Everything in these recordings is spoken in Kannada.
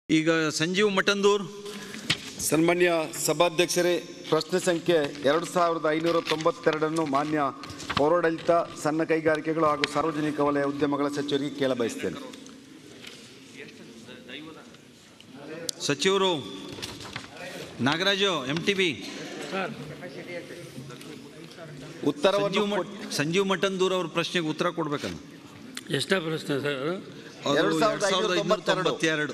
ಈಗ ಸಂಜೀವ್ ಮಠಂದೂರ್ ಸನ್ಮಾನ್ಯ ಸಭಾಧ್ಯಕ್ಷರೇ ಪ್ರಶ್ನೆ ಸಂಖ್ಯೆ ಎರಡು ಸಾವಿರದ ಐನೂರ ತೊಂಬತ್ತೆರಡನ್ನು ಮಾನ್ಯ ಪೌರಾಡಳಿತ ಸಣ್ಣ ಕೈಗಾರಿಕೆಗಳು ಹಾಗೂ ಸಾರ್ವಜನಿಕ ವಲಯ ಉದ್ಯಮಗಳ ಸಚಿವರಿಗೆ ಕೇಳ ಬಯಸ್ತೇನೆ ಸಚಿವರು ನಾಗರಾಜು ಎಂ ಟಿ ಬಿ ಉತ್ತರವನ್ನು ಸಂಜೀವ್ ಮಠ್ ಕೊಟ್- ಸಂಜೀವ್ ಮಠಂದೂರ್ ಅವ್ರ ಪ್ರಶ್ನೆಗೆ ಉತ್ತರ ಕೊಡ್ಬೇಕಲ್ಲ ಎಷ್ಟೇ ಪ್ರಶ್ನೆ ಸರ್ ಅದು? ಅದು ಎರಡು ಸಾವಿರದ ಎರಡು ಸಾವಿರದ ಐನೂರ ತೊಂಬತ್ತೆರಡು. ತೊಂಬತ್ತೆರಡು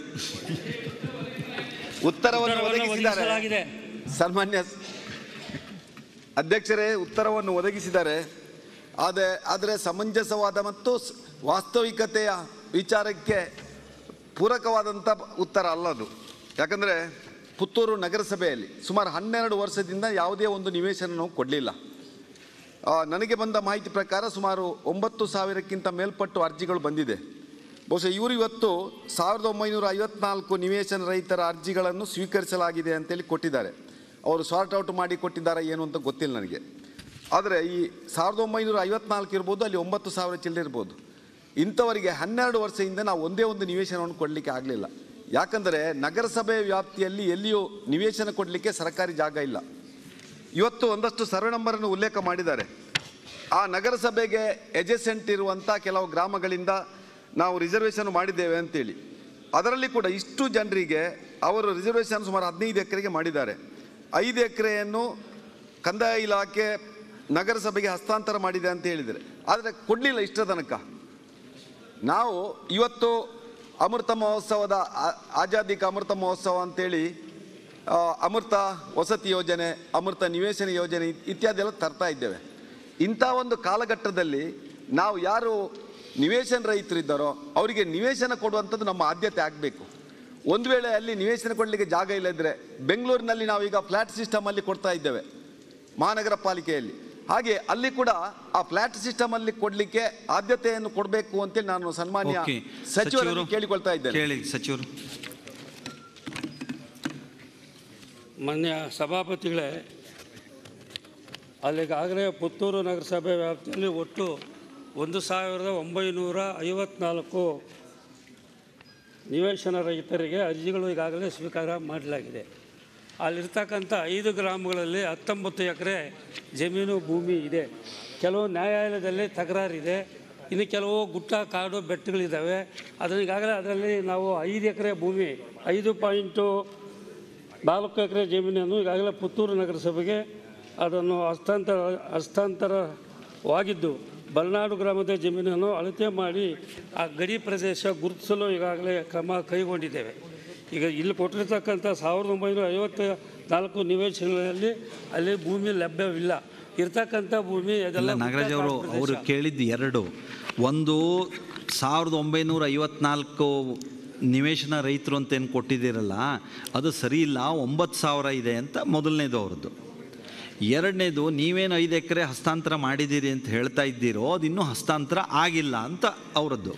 ಉತ್ತರವನ್ನು ಉತ್ತರವನ್ನು ಒದಗಿಸಿದ್ದಾರೆ ಒದಗಿಸಲಾಗಿದೆ. ಸನ್ಮಾನ್ಯ ಅಧ್ಯಕ್ಷರೇ ಉತ್ತರವನ್ನು ಒದಗಿಸಿದ್ದಾರೆ ಆದರೆ ಆದರೆ ಸಮಂಜಸವಾದ ಮತ್ತು ಸ್- ವಾಸ್ತವಿಕತೆಯ ವಿಚಾರಕ್ಕೆ ಪೂರಕವಾದಂಥ ಉತ್ತರ ಅಲ್ಲ ಅದು ಯಾಕಂದರೆ ಪುತ್ತೂರು ನಗರಸಭೆಯಲ್ಲಿ ಸುಮಾರು ಹನ್ನೆರಡು ವರ್ಷದಿಂದ ಯಾವುದೇ ಒಂದು ನಿವೇಶನ ನಾವು ಕೊಡಲಿಲ್ಲ ನನಗೆ ಬಂದ ಮಾಹಿತಿ ಪ್ರಕಾರ ಸುಮಾರು ಒಂಬತ್ತು ಸಾವಿರಕ್ಕಿಂತ ಮೇಲ್ಪಟ್ಟು ಅರ್ಜಿಗಳು ಬಂದಿದೆ ಬಹುಶಃ ಇವರು ಇವತ್ತು ಸಾವಿರದ ಒಂಬೈನೂರ ಐವತ್ನಾಲ್ಕು ನಿವೇಶನ ರೈತರ ಅರ್ಜಿಗಳನ್ನು ಸ್ವೀಕರಿಸಲಾಗಿದೆ ಅಂತೇಳಿ ಕೊಟ್ಟಿದ್ದಾರೆ ಅವರು ಸಾರ್ಟ್ ಔಟ್ ಮಾಡಿ ಕೊಟ್ಟಿದ್ದಾರೆ ಏನು ಅಂತ ಗೊತ್ತಿಲ್ಲ ನನಗೆ ಆದರೆ ಈ ಸಾವಿರದ ಒಂಬೈನೂರ ಐವತ್ನಾಲ್ಕು ಇರ್ಬೋದು ಅಲ್ಲಿ ಒಂಬತ್ತು ಸಾವಿರ ಚಿಲ್ಲರೆ ಇರ್ಬೋದು ಇಂಥವರಿಗೆ ಹನ್ನೆರಡು ವರ್ಷದಿಂದ ನಾವು ಒಂದೇ ಒಂದು ನಿವೇಶನವನ್ನು ಕೊಡಲಿಕ್ಕೆ ಆಗಲಿಲ್ಲ ಯಾಕಂದರೆ ನಗರಸಭೆ ವ್ಯಾಪ್ತಿಯಲ್ಲಿ ಎಲ್ಲಿಯೂ ನಿವೇಶನ ಕೊಡಲಿಕ್ಕೆ ಸರ್ಕಾರಿ ಜಾಗ ಇಲ್ಲ ಇವತ್ತು ಒಂದಷ್ಟು ಸರ್ವೆ ನಂಬರನ್ನು ಉಲ್ಲೇಖ ಮಾಡಿದ್ದಾರೆ ಆ ನಗರಸಭೆಗೆ ಎಜೆಸೆಂಟ್ ಇರುವಂಥ ಕೆಲವು ಗ್ರಾಮಗಳಿಂದ ನಾವು ರಿಸರ್ವೇಷನ್ ಮಾಡಿದ್ದೇವೆ ಅಂತೇಳಿ ಅದರಲ್ಲಿ ಕೂಡ ಇಷ್ಟು ಜನರಿಗೆ ಅವರು ರಿಸರ್ವೇಷನ್ ಸುಮಾರು ಹದಿನೈದು ಎಕರೆಗೆ ಮಾಡಿದ್ದಾರೆ ಐದು ಎಕರೆಯನ್ನು ಕಂದಾಯ ಇಲಾಖೆ ನಗರಸಭೆಗೆ ಹಸ್ತಾಂತರ ಮಾಡಿದೆ ಅಂತ ಹೇಳಿದರೆ ಆದರೆ ಕೊಡಲಿಲ್ಲ ಇಷ್ಟ ತನಕ ನಾವು ಇವತ್ತು ಅಮೃತ ಮಹೋತ್ಸವದ ಆ- ಆಜಾದಿ ಕಾ ಅಮೃತ ಮಹೋತ್ಸವ ಅಂತೇಳಿ ಆ, ಅಮೃತ ವಸತಿ ಯೋಜನೆ ಅಮೃತ ನಿವೇಶನ ಯೋಜನೆ ಇತ್- ಇತ್ಯಾದಿ ಎಲ್ಲ ತರ್ತಾ ಇದ್ದೇವೆ ಇಂಥ ಒಂದು ಕಾಲಘಟ್ಟದಲ್ಲಿ ನಾವು ಯಾರು ನಿವೇಶನ ರೈತರಿದ್ದಾರೋ ಅವರಿಗೆ ನಿವೇಶನ ಕೊಡುವಂಥದ್ದು ನಮ್ಮ ಆದ್ಯತೆ ಆಗಬೇಕು ಒಂದು ವೇಳೆ ಅಲ್ಲಿ ನಿವೇಶನ ಕೊಡಲಿಕ್ಕೆ ಜಾಗ ಇಲ್ಲದಿದ್ದರೆ ಬೆಂಗಳೂರಿನಲ್ಲಿ ನಾವೀಗ ಫ್ಲ್ಯಾಟ್ ಸಿಸ್ಟಮಲ್ಲಿ ಕೊಡ್ತಾ ಇದ್ದೇವೆ ಮಹಾನಗರ ಪಾಲಿಕೆಯಲ್ಲಿ ಹಾಗೆ ಅಲ್ಲಿ ಕೂಡ ಆ ಫ್ಲ್ಯಾಟ್ ಸಿಸ್ಟಮ್ ಅಲ್ಲಿ ಕೊಡಲಿಕ್ಕೆ ಆದ್ಯತೆಯನ್ನು ಕೊಡಬೇಕು ಅಂತೇಳಿ ನಾನು ಸನ್ಮಾನ್ಯ ಓಕೆ ಸಚಿವರನ್ನು ಕೇಳಿಕೊಳ್ತಾ ಇದ್ದೇನೆ ಕೇಳಿ ಸಚಿವರು ಮಾನ್ಯ ಸಭಾಪತಿಗಳೇ ಅಲ್ಲಿಗಾಗಲೇ ಪುತ್ತೂರು ನಗರಸಭೆ ವ್ಯಾಪ್ತಿಯಲ್ಲಿ ಒಟ್ಟು ಒಂದು ಸಾವಿರದ ಒಂಬೈನೂರ ಐವತ್ನಾಲ್ಕು ನಿವೇಶನ ರೈತರಿಗೆ ಅರ್ಜಿಗಳು ಈಗಾಗಲೇ ಸ್ವೀಕಾರ ಮಾಡಲಾಗಿದೆ ಅಲ್ಲಿರ್ತಕ್ಕಂಥ ಐದು ಗ್ರಾಮಗಳಲ್ಲಿ ಹತ್ತೊಂಬತ್ತು ಎಕರೆ ಜಮೀನು ಭೂಮಿ ಇದೆ ಕೆಲವು ನ್ಯಾಯಾಲಯದಲ್ಲಿ ತಕರಾರಿದೆ ಇನ್ನು ಕೆಲವು ಗುಟ್ಟ ಕಾಡು ಬೆಟ್ಟಗಳಿದ್ದಾವೆ ಅದನ್ನು ಈಗಾಗಲೇ ಅದರಲ್ಲಿ ನಾವು ಐದು ಎಕರೆ ಭೂಮಿ ಐದು ಪಾಯಿಂಟು ನಾಲ್ಕು ಎಕರೆ ಜಮೀನನ್ನು ಈಗಾಗಲೇ ಪುತ್ತೂರು ನಗರಸಭೆಗೆ ಅದನ್ನು ಹಸ್ತಾಂತರ ಹಸ್ತಾಂತರವಾಗಿದ್ದು ಬಲ್ನಾಡು ಗ್ರಾಮದ ಜಮೀನನ್ನು ಅಳತೆ ಮಾಡಿ ಆ ಗಡಿ ಪ್ರದೇಶ ಗುರುತಿಸಲು ಈಗಾಗಲೇ ಕ್ರಮ ಕೈಗೊಂಡಿದ್ದೇವೆ ಈಗ ಇಲ್ಲಿ ಕೊಟ್ಟಿರ್ತಕ್ಕಂಥ ಸಾವಿರದ ಒಂಬೈನೂರ ಐವತ್ತ ನಾಲ್ಕು ನಿವೇಶನಗಳಲ್ಲಿ ಅಲ್ಲಿ ಭೂಮಿ ಲಭ್ಯವಿಲ್ಲ ಇರ್ತಕ್ಕಂಥ ಭೂಮಿ ಇಲ್ಲ ಅದೆಲ್ಲ ನಾಗರಾಜ್ ಅವರು ಗುಡ್ಡ ಕಾಡು ಅವರು ಪ್ರದೇಶ. ಕೇಳಿದ್ದು ಎರಡು ಒಂದು ಸಾವಿರದ ಒಂಬೈನೂರ ಐವತ್ನಾಲ್ಕು ನಿವೇಶನ ರೈತರು ಅಂತ ಏನು ಕೊಟ್ಟಿದ್ದೀರಲ್ಲ ಅದು ಸರಿ ಇಲ್ಲ ಒಂಬತ್ತು ಸಾವಿರ ಇದೆ ಅಂತ ಮೊದಲನೇದು ಅವ್ರದ್ದು ಎರಡನೇದು ನೀವೇನು ಐದು ಎಕರೆ ಹಸ್ತಾಂತರ ಮಾಡಿದ್ದೀರಿ ಅಂತ ಹೇಳ್ತಾ ಇದ್ದೀರೋ ಅದು ಇನ್ನೂ ಹಸ್ತಾಂತರ ಆಗಿಲ್ಲ ಅಂತ ಅವರದ್ದು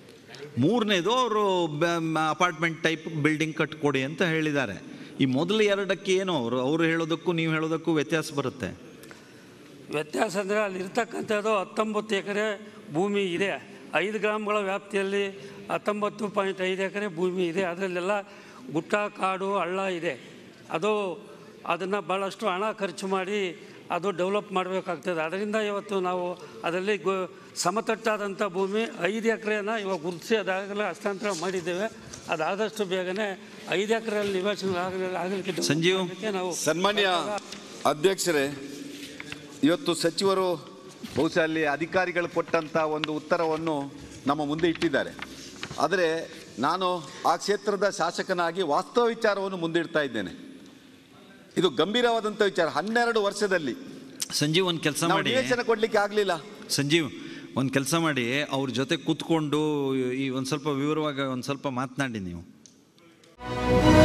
ಮೂರನೇದು ಅವರು ಅಪಾರ್ಟ್ಮೆಂಟ್ ಟೈಪ್ ಬಿಲ್ಡಿಂಗ್ ಕಟ್ಕೊಡಿ ಅಂತ ಹೇಳಿದ್ದಾರೆ ಈ ಮೊದಲು ಎರಡಕ್ಕೆ ಏನು ಅವರು ಅವರು ಹೇಳೋದಕ್ಕೂ ನೀವು ಹೇಳೋದಕ್ಕೂ ವ್ಯತ್ಯಾಸ ಬರುತ್ತೆ ವ್ಯತ್ಯಾಸ ಅಂದರೆ ಅಲ್ಲಿ ಇರ್ತಕ್ಕಂಥದ್ದು ಹತ್ತೊಂಬತ್ತು ಎಕರೆ ಭೂಮಿ ಇದೆ ಐದು ಗ್ರಾಮಗಳ ವ್ಯಾಪ್ತಿಯಲ್ಲಿ ಹತ್ತೊಂಬತ್ತು ಪಾಯಿಂಟ್ ಐದು ಎಕರೆ ಭೂಮಿ ಇದೆ ಅದರಲ್ಲೆಲ್ಲ ಗುಟ್ಟ ಕಾಡು ಹಳ್ಳ ಇದೆ ಅದು ಅದನ್ನು ಭಾಳಷ್ಟು ಹಣ ಖರ್ಚು ಮಾಡಿ ಅದು ಡೆವಲಪ್ ಮಾಡಬೇಕಾಗ್ತದೆ ಅದರಿಂದ ಇವತ್ತು ನಾವು ಅದರಲ್ಲಿ ಗೊ ಸಮತಟ್ಟಾದಂಥ ಭೂಮಿ ಐದು ಎಕರೆನ ಇವಾಗ ಗುರುತಿಸಿ ಅದಾಗಲೇ ಹಸ್ತಾಂತರ ಮಾಡಿದ್ದೇವೆ ಅದಾದಷ್ಟು ಬೇಗನೆ ಐದು ಎಕರೆಯಲ್ಲಿ ನಿವೇಶನ ಆಗಲಿ ಆಗಲಿಕ್ಕೆ develop ಸಂಜೀವ್. ಮಾಡ್ಲಿಕ್ಕೆ ನಾವು ಸನ್ಮಾನ್ಯ ಅಧ್ಯಕ್ಷರೇ ಇವತ್ತು ಸಚಿವರು ಬಹುಶಃ ಅಲ್ಲಿ ಅಧಿಕಾರಿಗಳು ಕೊಟ್ಟಂಥ ಒಂದು ಉತ್ತರವನ್ನು ನಮ್ಮ ಮುಂದೆ ಇಟ್ಟಿದ್ದಾರೆ ಆದರೆ ನಾನು ಆ ಕ್ಷೇತ್ರದ ಶಾಸಕನಾಗಿ ವಾಸ್ತವ ವಿಚಾರವನ್ನು ಮುಂದಿಡ್ತಾ ಇದ್ದೇನೆ ಇದು ಗಂಭೀರವಾದಂಥ ವಿಚಾರ ಹನ್ನೆರಡು ವರ್ಷದಲ್ಲಿ ಸಂಜೀವ್ ಒಂದು ಕೆಲಸ ನಾವು ಮಾಡಿ ನಿವೇಶನ ಕೊಡ್ಲಿಕ್ಕೆ ಆಗಲಿಲ್ಲ ಸಂಜೀವ್ ಒಂದು ಕೆಲಸ ಮಾಡಿ ಅವ್ರ ಜೊತೆ ಕೂತ್ಕೊಂಡು ಈ ಒಂದು ಸ್ವಲ್ಪ ವಿವರವಾಗಿ ಒಂದು ಸ್ವಲ್ಪ ಮಾತನಾಡಿ ನೀವು